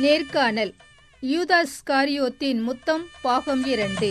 நேர்காணல் யூதாஸ் காரியோத்தின் முத்தம் பாகம் இரண்டு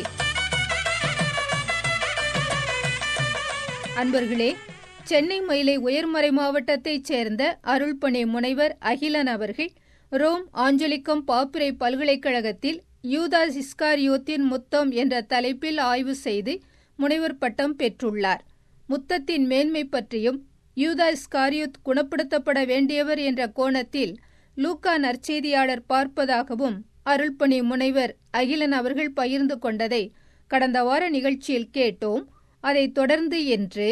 அன்பர்களே சென்னை மயிலை உயர்மறை மாவட்டத்தைச் சேர்ந்த அருள்பணி முனைவர் அகிலன் அவர்கள் ரோம் ஆஞ்சலிக்கம் பாப்பிரை பல்கலைக்கழகத்தில் யூதாஸ் இஸ்காரியோத்தின் முத்தம் என்ற தலைப்பில் ஆய்வு செய்து முனைவர் பட்டம் பெற்றுள்ளார் முத்தத்தின் மேன்மை பற்றியும் யூதா இஸ்காரியோத் குணப்படுத்தப்பட வேண்டியவர் என்ற கோணத்தில் லூக்கா நற்செய்தியாளர் பார்ப்பதாகவும் அருள்பணி முனைவர் அகிலன் அவர்கள் பகிர்ந்து கொண்டதை கடந்த வார நிகழ்ச்சியில் கேட்டோம் அதைத் தொடர்ந்து என்று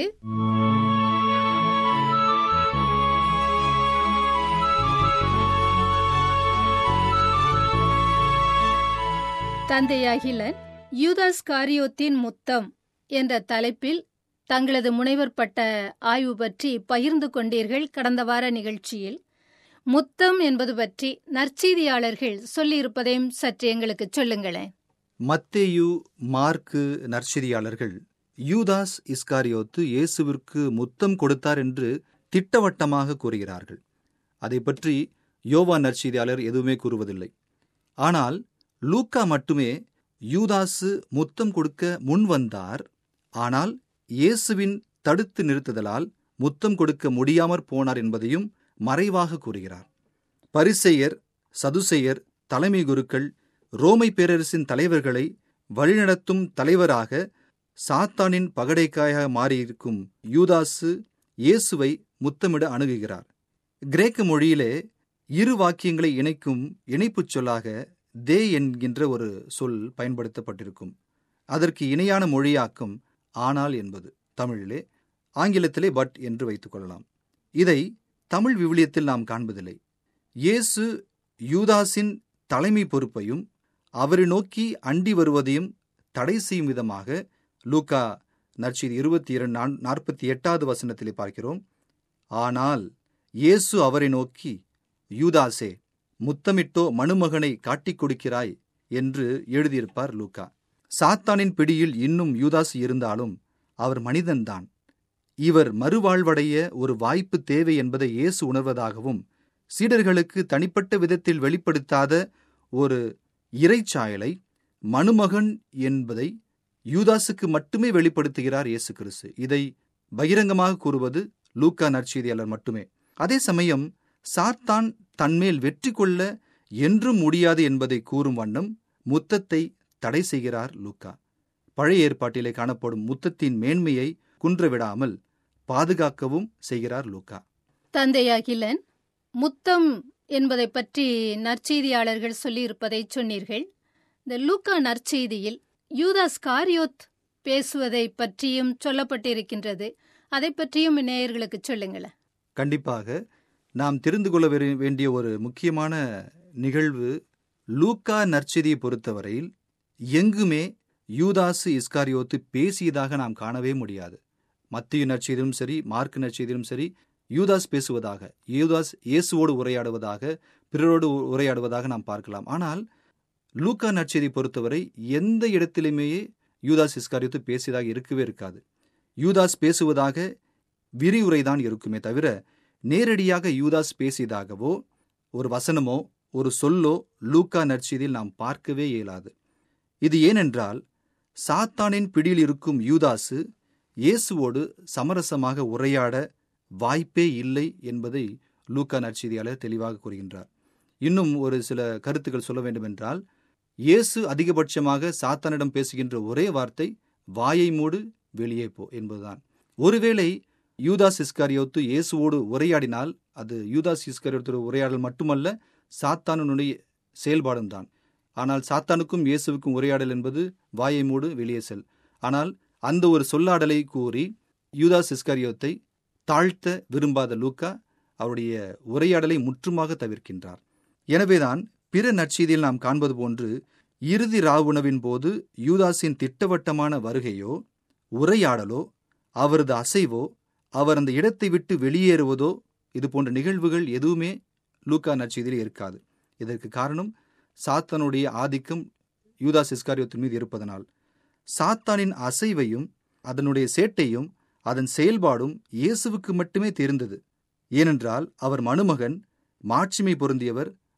தந்தை அகிலன் யூதாஸ் காரியோத்தின் முத்தம் என்ற தலைப்பில் தங்களது முனைவர் பட்ட ஆய்வு பற்றி பகிர்ந்து கொண்டீர்கள் கடந்த வார நிகழ்ச்சியில் முத்தம் என்பது பற்றி நற்செய்தியாளர்கள் சொல்லியிருப்பதையும் சற்று எங்களுக்கு சொல்லுங்களேன் மத்தேயு மார்க்கு நற்செய்தியாளர்கள் யூதாஸ் இஸ்காரியோத்து இயேசுவிற்கு முத்தம் கொடுத்தார் என்று திட்டவட்டமாக கூறுகிறார்கள் அதை பற்றி யோவா நற்செய்தியாளர் எதுவுமே கூறுவதில்லை ஆனால் லூக்கா மட்டுமே யூதாசு முத்தம் கொடுக்க முன் வந்தார் ஆனால் இயேசுவின் தடுத்து நிறுத்துதலால் முத்தம் கொடுக்க முடியாமற் போனார் என்பதையும் மறைவாக கூறுகிறார் பரிசெயர் சதுசெயர் தலைமை குருக்கள் ரோமை பேரரசின் தலைவர்களை வழிநடத்தும் தலைவராக சாத்தானின் பகடைக்காயாக மாறியிருக்கும் யூதாசு இயேசுவை முத்தமிட அணுகுகிறார் கிரேக்க மொழியிலே இரு வாக்கியங்களை இணைக்கும் இணைப்புச் சொல்லாக தே என்கின்ற ஒரு சொல் பயன்படுத்தப்பட்டிருக்கும் அதற்கு இணையான மொழியாக்கம் ஆனால் என்பது தமிழிலே ஆங்கிலத்திலே பட் என்று வைத்துக் கொள்ளலாம் இதை தமிழ் விவிலியத்தில் நாம் காண்பதில்லை இயேசு யூதாஸின் தலைமை பொறுப்பையும் அவரை நோக்கி அண்டி வருவதையும் தடை செய்யும் விதமாக லூக்கா நற்செய்தி இருபத்தி இரண்டு நாற்பத்தி எட்டாவது வசனத்திலே பார்க்கிறோம் ஆனால் இயேசு அவரை நோக்கி யூதாசே முத்தமிட்டோ மணுமகனை காட்டிக் கொடுக்கிறாய் என்று எழுதியிருப்பார் லூக்கா சாத்தானின் பிடியில் இன்னும் யூதாசு இருந்தாலும் அவர் மனிதன்தான் இவர் மறுவாழ்வடைய ஒரு வாய்ப்பு தேவை என்பதை இயேசு உணர்வதாகவும் சீடர்களுக்கு தனிப்பட்ட விதத்தில் வெளிப்படுத்தாத ஒரு இறைச்சாயலை மணுமகன் என்பதை யூதாசுக்கு மட்டுமே வெளிப்படுத்துகிறார் இயேசு கிறிஸ்து இதை பகிரங்கமாக கூறுவது லூக்கா நற்செய்தியாளர் மட்டுமே அதே சமயம் சாத்தான் தன்மேல் வெற்றி கொள்ள என்றும் முடியாது என்பதை கூறும் வண்ணம் முத்தத்தை தடை செய்கிறார் லூக்கா பழைய ஏற்பாட்டிலே காணப்படும் முத்தத்தின் மேன்மையை குன்றவிடாமல் பாதுகாக்கவும் செய்கிறார் லூக்கா தந்தை அகிலன் முத்தம் என்பதை பற்றி நற்செய்தியாளர்கள் சொல்லியிருப்பதை சொன்னீர்கள் இந்த லூக்கா நற்செய்தியில் யூதாஸ் காரியோத் பேசுவதை பற்றியும் சொல்லப்பட்டிருக்கின்றது அதை பற்றியும் நேயர்களுக்கு சொல்லுங்களேன் கண்டிப்பாக நாம் தெரிந்து கொள்ள வேண்டிய ஒரு முக்கியமான நிகழ்வு லூக்கா நற்செய்தியை பொறுத்தவரையில் எங்குமே யூதாசு இஸ்காரியோத்து பேசியதாக நாம் காணவே முடியாது மத்திய நற்செய்தியும் சரி மார்க் நற்செய்தியும் சரி யூதாஸ் பேசுவதாக யூதாஸ் இயேசுவோடு உரையாடுவதாக பிறரோடு உரையாடுவதாக நாம் பார்க்கலாம் ஆனால் லூக்கா நற்செய்தி பொறுத்தவரை எந்த இடத்திலுமே யூதாஸ் இஸ்காரியோத்து பேசியதாக இருக்கவே இருக்காது யூதாஸ் பேசுவதாக விரிவுரைதான் இருக்குமே தவிர நேரடியாக யூதாஸ் பேசியதாகவோ ஒரு வசனமோ ஒரு சொல்லோ லூக்கா நற்செய்தியில் நாம் பார்க்கவே இயலாது இது ஏனென்றால் சாத்தானின் பிடியில் இருக்கும் யூதாசு இயேசுவோடு சமரசமாக உரையாட வாய்ப்பே இல்லை என்பதை லூக்கா நற்செய்தியாளர் தெளிவாக கூறுகின்றார் இன்னும் ஒரு சில கருத்துக்கள் சொல்ல வேண்டுமென்றால் இயேசு அதிகபட்சமாக சாத்தானிடம் பேசுகின்ற ஒரே வார்த்தை வாயை மூடு வெளியே போ என்பதுதான் ஒருவேளை யூதாஸ் இஸ்காரியோத்து இயேசுவோடு உரையாடினால் அது யூதாஸ் இஸ்காரியோத்து உரையாடல் மட்டுமல்ல சாத்தானுடைய செயல்பாடும் தான் ஆனால் சாத்தானுக்கும் இயேசுவுக்கும் உரையாடல் என்பது வாயை மூடு வெளியே செல் ஆனால் அந்த ஒரு சொல்லாடலை கூறி யூதாஸ் இஸ்காரியோத்தை தாழ்த்த விரும்பாத லூக்கா அவருடைய உரையாடலை முற்றுமாக தவிர்க்கின்றார் எனவேதான் பிற நற்செய்தியில் நாம் காண்பது போன்று இறுதி ராவுணவின் போது யூதாஸின் திட்டவட்டமான வருகையோ உரையாடலோ அவரது அசைவோ அவர் அந்த இடத்தை விட்டு வெளியேறுவதோ இது போன்ற நிகழ்வுகள் எதுவுமே லூக்கா நற்செய்தியில் இருக்காது இதற்கு காரணம் சாத்தானுடைய ஆதிக்கம் யூதாஸ் இஸ்காரியோத்தின் மீது இருப்பதனால் சாத்தானின் அசைவையும் அதனுடைய சேட்டையும் அதன் செயல்பாடும் இயேசுவுக்கு மட்டுமே தெரிந்தது ஏனென்றால் அவர் மணுமகன் மாட்சிமை பொருந்தியவர்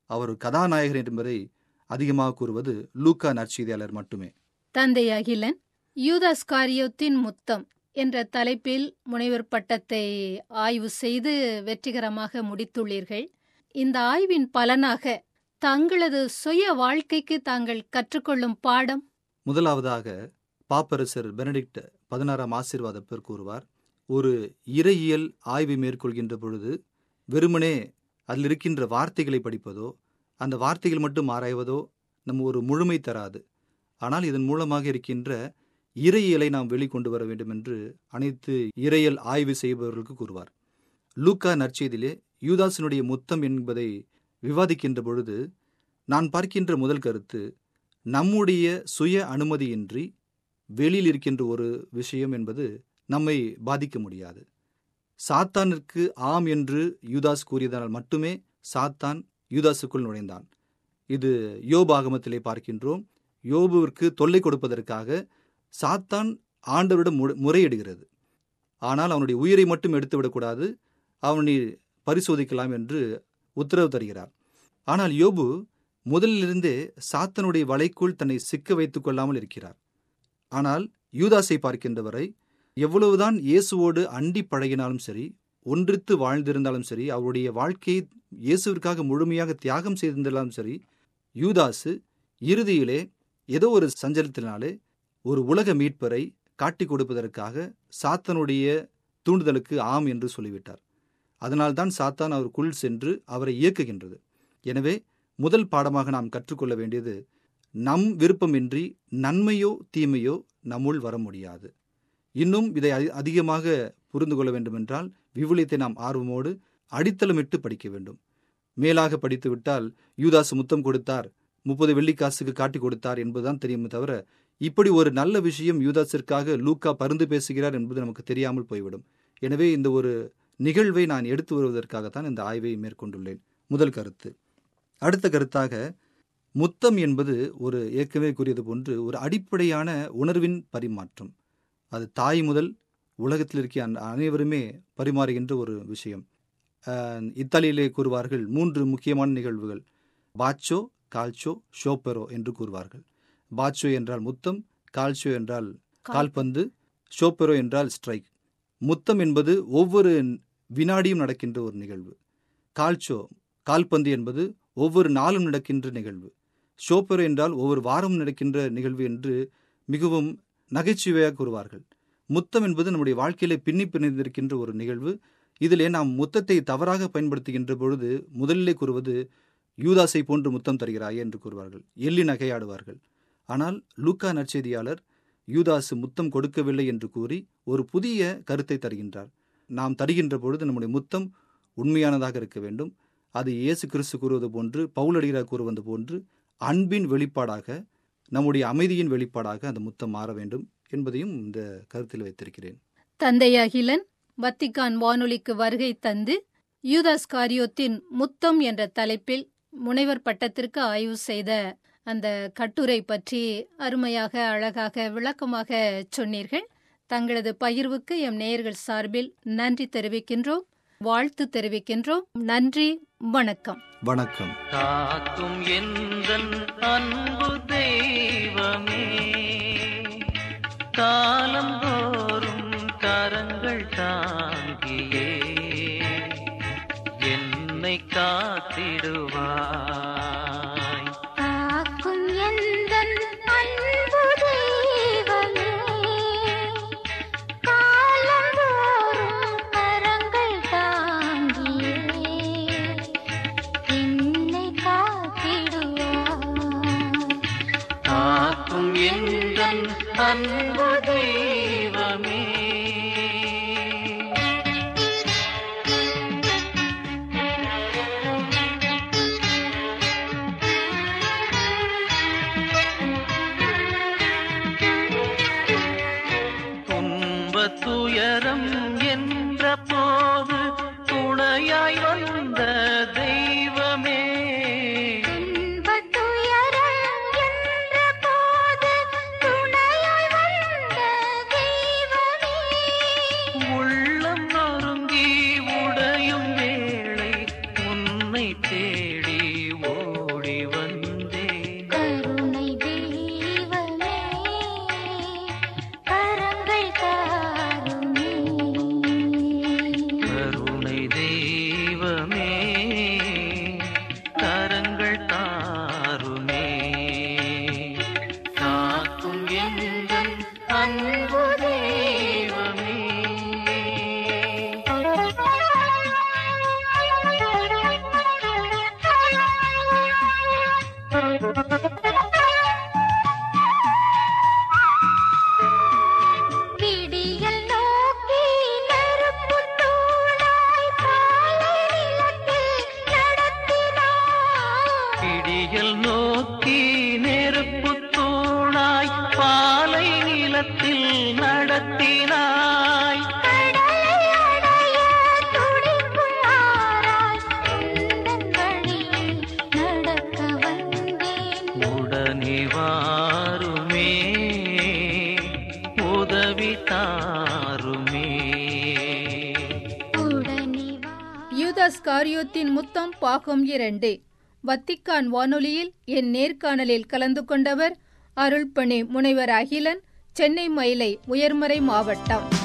அவர் ஒரு கதாநாயகர் என்பதை அதிகமாக கூறுவது லூக்கா நற்செய்தியாளர் மட்டுமே தந்தை அகிலன் யூதாஸ் காரியோத்தின் முத்தம் என்ற தலைப்பில் முனைவர் பட்டத்தை ஆய்வு செய்து வெற்றிகரமாக முடித்துள்ளீர்கள் இந்த ஆய்வின் பலனாக தங்களது சுய வாழ்க்கைக்கு தாங்கள் கற்றுக்கொள்ளும் பாடம் முதலாவதாக பாப்பரசர் பெனடிக்ட் பதினாறாம் ஆசீர்வாதப்பர் கூறுவார் ஒரு இறையியல் ஆய்வை மேற்கொள்கின்ற பொழுது வெறுமனே அதில் இருக்கின்ற வார்த்தைகளை படிப்பதோ அந்த வார்த்தைகள் மட்டும் ஆராய்வதோ நம்ம ஒரு முழுமை தராது ஆனால் இதன் மூலமாக இருக்கின்ற இறையியலை நாம் வெளிக்கொண்டு வர வேண்டும் என்று அனைத்து இறையியல் ஆய்வு செய்பவர்களுக்கு கூறுவார் லூக்கா நற்செய்தியிலே யூதாசனுடைய முத்தம் என்பதை விவாதிக்கின்ற பொழுது நான் பார்க்கின்ற முதல் கருத்து நம்முடைய சுய அனுமதியின்றி வெளியில் இருக்கின்ற ஒரு விஷயம் என்பது நம்மை பாதிக்க முடியாது சாத்தானிற்கு ஆம் என்று யூதாஸ் கூறியதனால் மட்டுமே சாத்தான் யூதாஸுக்குள் நுழைந்தான் இது யோபு ஆகமத்திலே பார்க்கின்றோம் யோபுவிற்கு தொல்லை கொடுப்பதற்காக சாத்தான் ஆண்டவரிடம் மு- முறையிடுகிறது ஆனால் அவனுடைய உயிரை மட்டும் எடுத்து விடக்கூடாது அவனை பரிசோதிக்கலாம் என்று உத்தரவு தருகிறார் ஆனால் யோபு முதலிலிருந்தே சாத்தனுடைய வலைக்குள் தன்னை சிக்க வைத்துக் கொள்ளாமல் இருக்கிறார் ஆனால் யூதாஸை பார்க்கின்றவரை எவ்வளவுதான் இயேசுவோடு அண்டி பழகினாலும் சரி ஒன்றித்து வாழ்ந்திருந்தாலும் சரி அவருடைய வாழ்க்கையை இயேசுவிற்காக முழுமையாக தியாகம் செய்திருந்தாலும் சரி யூதாசு இறுதியிலே ஏதோ ஒரு சஞ்சலத்தினாலே ஒரு உலக மீட்பரை காட்டிக் கொடுப்பதற்காக சாத்தனுடைய தூண்டுதலுக்கு ஆம் என்று சொல்லிவிட்டார் அதனால்தான் சாத்தான் அவருக்குள் சென்று அவரை இயக்குகின்றது எனவே முதல் பாடமாக நாம் கற்றுக்கொள்ள வேண்டியது நம் விருப்பமின்றி நன்மையோ தீமையோ நம்முள் வர முடியாது இன்னும் இதை அதி- அதிகமாக புரிந்து கொள்ள வேண்டுமென்றால் விவிலியத்தை நாம் ஆர்வமோடு அடித்தளமிட்டு படிக்க வேண்டும் மேலாக படித்துவிட்டால் யூதாசு முத்தம் கொடுத்தார் முப்பது வெள்ளிக்காசுக்கு காட்டி கொடுத்தார் என்பதுதான் தெரியுமே தவிர இப்படி ஒரு நல்ல விஷயம் யூதாஸிற்காக லூக்கா பருந்து பேசுகிறார் என்பது நமக்கு தெரியாமல் போய்விடும் எனவே இந்த ஒரு நிகழ்வை நான் எடுத்து வருவதற்காகத்தான் இந்த ஆய்வை மேற்கொண்டுள்ளேன் முதல் கருத்து அடுத்த கருத்தாக முத்தம் என்பது ஒரு ஏற்கனவே கூறியது போன்று ஒரு அடிப்படையான உணர்வின் பரிமாற்றம் அது தாய் முதல் உலகத்தில் இருக்கிய அன- அனைவருமே பரிமாறுகின்ற ஒரு விஷயம் அஹ், இத்தாலியிலே கூறுவார்கள் மூன்று முக்கியமான நிகழ்வுகள் பாச்சோ கால்ச்சோ ஷோப்பெரோ என்று கூறுவார்கள் பாச்சோ என்றால் முத்தம் கால்ச்சோ என்றால் கால்பந்து ஷோப்பெரோ என்றால் ஸ்ட்ரைக் முத்தம் என்பது ஒவ்வொரு வினாடியும் நடக்கின்ற ஒரு நிகழ்வு கால்ச்சோ கால்பந்து என்பது ஒவ்வொரு நாளும் நடக்கின்ற நிகழ்வு ஷோப்பெரோ என்றால் ஒவ்வொரு வாரமும் நடக்கின்ற நிகழ்வு என்று மிகவும் நகைச்சுவையாக கூறுவார்கள் முத்தம் என்பது நம்முடைய வாழ்க்கையிலே பின்னி பிணைந்திருக்கின்ற ஒரு நிகழ்வு இதிலே நாம் முத்தத்தை தவறாக பயன்படுத்துகின்ற பொழுது முதலிலே கூறுவது யூதாசை போன்று முத்தம் தருகிறாயே என்று கூறுவார்கள் எள்ளி நகையாடுவார்கள் ஆனால் லூக்கா நற்செய்தியாளர் யூதாசு முத்தம் கொடுக்கவில்லை என்று கூறி ஒரு புதிய கருத்தை தருகின்றார் நாம் தருகின்ற பொழுது நம்முடைய முத்தம் உண்மையானதாக இருக்க வேண்டும் அது இயேசு கிறிஸ்து கூறுவது போன்று பவுலடிகராக கூறுவது போன்று அன்பின் வெளிப்பாடாக நம்முடைய அமைதியின் வெளிப்பாடாக அந்த முத்தம் மாற வேண்டும் என்பதையும் இந்த கருத்தில் வைத்திருக்கிறேன் தந்தை அகிலன் வத்திக்கான் வானொலிக்கு வருகை தந்து யூதாஸ் காரியோத்தின் முத்தம் என்ற தலைப்பில் முனைவர் பட்டத்திற்கு ஆய்வு செய்த அந்த கட்டுரை பற்றி அருமையாக அழகாக விளக்கமாக சொன்னீர்கள் தங்களது பகிர்வுக்கு எம் நேயர்கள் சார்பில் நன்றி தெரிவிக்கின்றோம் வாழ்த்து தெரிவிக்கின்றோம் நன்றி வணக்கம் வணக்கம் காக்கும் எந்தன் அன்பு தெய்வமே காலந்தோறும் கரங்கள் தாங்கியே என்னை காத்திடுவாய் காக்கும் எந்தன் அன்பு தெய்வமே காலந்தோறும் கரங்கள் தாங்கியே என்னை காத்திடுவாய் காக்கும் எந்தன் அன்பு தெய்வமே துன்ப துயரம் என்ற போது துணையாய் வந்த தெய்வமே துன்பத் துயரம் என்ற போது துணையாய் வந்த விடியல் நோக்கி நெருப்புத் தூளாய் பாலை நிலத்தில் நடத்தினார். இடியல் நோக்கி நெருப்பு தூளாய் பாலை நிலத்தில் நடத்தினாய் கடலை அடைய துடிக்கும் ஆராய் உந்தன் வழியில் நடக்க வந்தேன் உடனே வாருமே உதவி தாருமே உடனே வா யூதாஸ் காரியோத்தின் முத்தம் பாகம் இரண்டு வத்திக்கான் வானொலியில் என் நேர்காணலில் கலந்து கொண்டவர் அருள்பணி முனைவர் அகிலன் சென்னை மயிலை உயர்மறை மாவட்டம்